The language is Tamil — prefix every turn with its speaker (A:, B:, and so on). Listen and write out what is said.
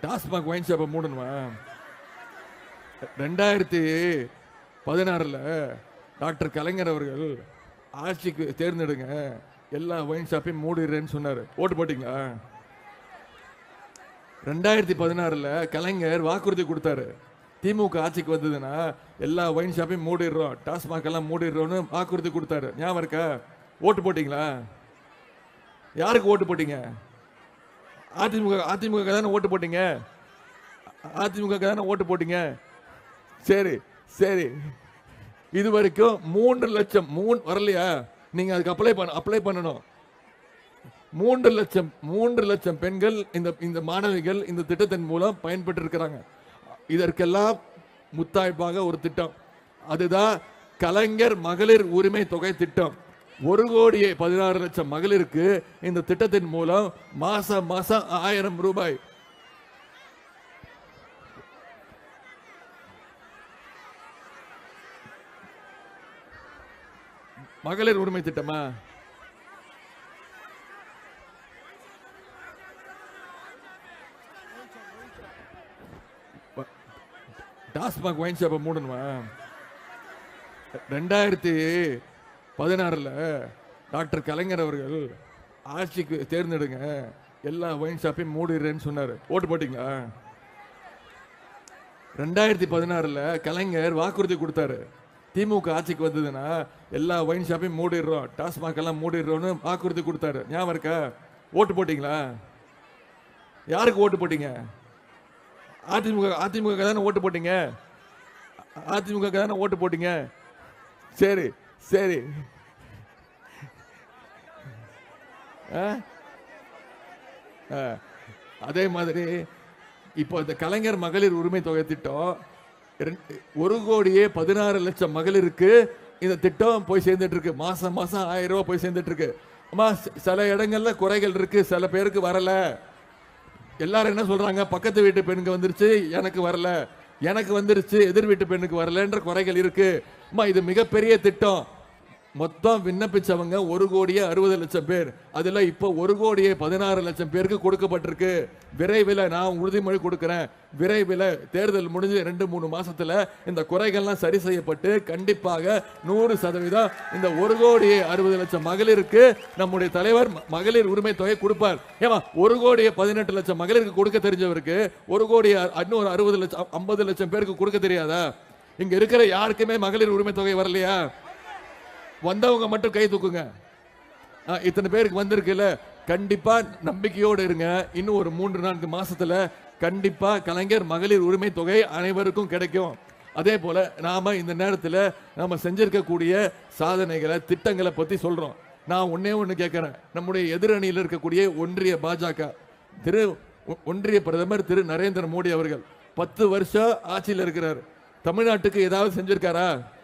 A: டாஸ்மாக் ஒயின் ஷாப்பை மூடணுமா ரெண்டாயிரத்தி பதினாறில் டாக்டர் கலைஞர் அவர்கள் ஆட்சிக்கு தேர்ந்தெடுங்க எல்லா ஒயின் ஷாப்பையும் மூடிடுறேன்னு சொன்னார் ஓட்டு போட்டிங்களா ரெண்டாயிரத்தி பதினாறில் கலைஞர் வாக்குறுதி கொடுத்தாரு திமுக ஆட்சிக்கு வந்ததுன்னா எல்லா ஒயின் ஷாப்பையும் மூடிடுறோம் டாஸ்மாக் எல்லாம் மூடிடுறோம்னு வாக்குறுதி கொடுத்தாரு ஞாபகம் இருக்கா ஓட்டு போட்டிங்களா யாருக்கு ஓட்டு போட்டீங்க அதிமுக அதிமுக தானே ஓட்டு போட்டீங்க அதிமுக தானே ஓட்டு போட்டீங்க சரி சரி இது வரைக்கும் மூன்று லட்சம் மூணு வரலையா நீங்க அதுக்கு அப்ளை பண்ண அப்ளை பண்ணணும் மூன்று லட்சம் மூன்று லட்சம் பெண்கள் இந்த இந்த மாணவிகள் இந்த திட்டத்தின் மூலம் பயன்பெற்று இருக்கிறாங்க இதற்கெல்லாம் முத்தாய்ப்பாக ஒரு திட்டம் அதுதான் கலைஞர் மகளிர் உரிமை தொகை திட்டம் ஒரு கோடியே பதினாறு லட்சம் மகளிருக்கு இந்த திட்டத்தின் மூலம் மாசம் மாசம் ஆயிரம் ரூபாய் மகளிர் உரிமை திட்டமா டாஸ்மாக் ஒயின் ஷாப்பை மூடணுமா ரெண்டாயிரத்தி பதினாறில் டாக்டர் கலைஞர் அவர்கள் ஆட்சிக்கு தேர்ந்தெடுங்க எல்லா ஒயின் ஷாப்பையும் மூடிடுறேன்னு சொன்னார் ஓட்டு போட்டிங்களா ரெண்டாயிரத்தி பதினாறில் கலைஞர் வாக்குறுதி கொடுத்தாரு திமுக ஆட்சிக்கு வந்ததுன்னா எல்லா ஒயின் ஷாப்பையும் மூடிடுறோம் டாஸ்மாக் எல்லாம் மூடிடுறோம்னு வாக்குறுதி கொடுத்தாரு ஞாபகம் இருக்கா ஓட்டு போட்டிங்களா யாருக்கு ஓட்டு போட்டீங்க அதிமுக அதிமுக தானே ஓட்டு போட்டீங்க அதிமுக தானே ஓட்டு போட்டீங்க சரி சரி ஆ? ஆ. அதே மாதிரி இப்போ இந்த கலைஞர் மகளிர் உரிமை தொகை திட்டம் இரண்டு- ஒரு கோடியே பதினாறு லட்சம் மகளிருக்கு இந்த திட்டம் போய் சேர்ந்துட்டு இருக்கு மாசம் மாசம் ஆயிரம் ரூபாய் போய் சேர்ந்துட்டு இருக்கு அம்மா ச- சில இடங்கள்ல குறைகள் இருக்கு சில பேருக்கு வரல எல்லாரும் என்ன சொல்றாங்க பக்கத்து வீட்டு பெண்ணுக்கு வந்துருச்சு எனக்கு வரல எனக்கு வந்துருச்சு எதிர் வீட்டு பெண்ணுக்கு வரலன்ற குறைகள் இருக்கு அம்மா இது மிகப்பெரிய திட்டம் மொத்தம் விண்ணப்பிச்சவங்க ஒரு கோடியே அறுபது லட்சம் பேர் அதுல இப்போ ஒரு கோடியே பதினாறு லட்சம் பேருக்கு கொடுக்கப்பட்டிருக்கு விரைவில் நான் உறுதிமொழி கொடுக்கிறேன் விரைவில் தேர்தல் முடிஞ்சு ரெண்டு மூணு மாசத்துல இந்த குறைகள்லாம் சரி செய்யப்பட்டு கண்டிப்பாக நூறு சதவீதம் இந்த ஒரு கோடியே அறுபது லட்சம் மகளிருக்கு நம்முடைய தலைவர் ம- மகளிர் உரிமை தொகை கொடுப்பார் ஏமா ஒரு கோடியே பதினெட்டு லட்சம் மகளிருக்கு கொடுக்க தெரிஞ்சவருக்கு ஒரு கோடியே அ- இன்னொரு அறுபது லட்சம் ஐம்பது லட்சம் பேருக்கு கொடுக்க தெரியாதா இங்க இருக்கிற யாருக்குமே மகளிர் உரிமை தொகை வரலையா வந்தவங்க மட்டும் கை தூக்குங்க ஆ, இத்தனை பேருக்கு வந்திருக்குல்ல கண்டிப்பா நம்பிக்கையோடு இருங்க இன்னும் ஒரு மூன்று நான்கு மாசத்துல கண்டிப்பா கலைஞர் மகளிர் உரிமை தொகை அனைவருக்கும் கிடைக்கும் அதே போல நாம இந்த நேரத்துல நாம செஞ்சிருக்கக்கூடிய சாதனைகளை திட்டங்களை பத்தி சொல்றோம் நான் ஒன்னே ஒண்ணு கேட்கிறேன் நம்முடைய எதிரணியில் இருக்கக்கூடிய ஒன்றிய பாஜக திரு ஒ- ஒன்றிய பிரதமர் திரு நரேந்திர மோடி அவர்கள் பத்து வருஷம் ஆட்சியில் இருக்கிறார் தமிழ்நாட்டுக்கு ஏதாவது செஞ்சிருக்காரா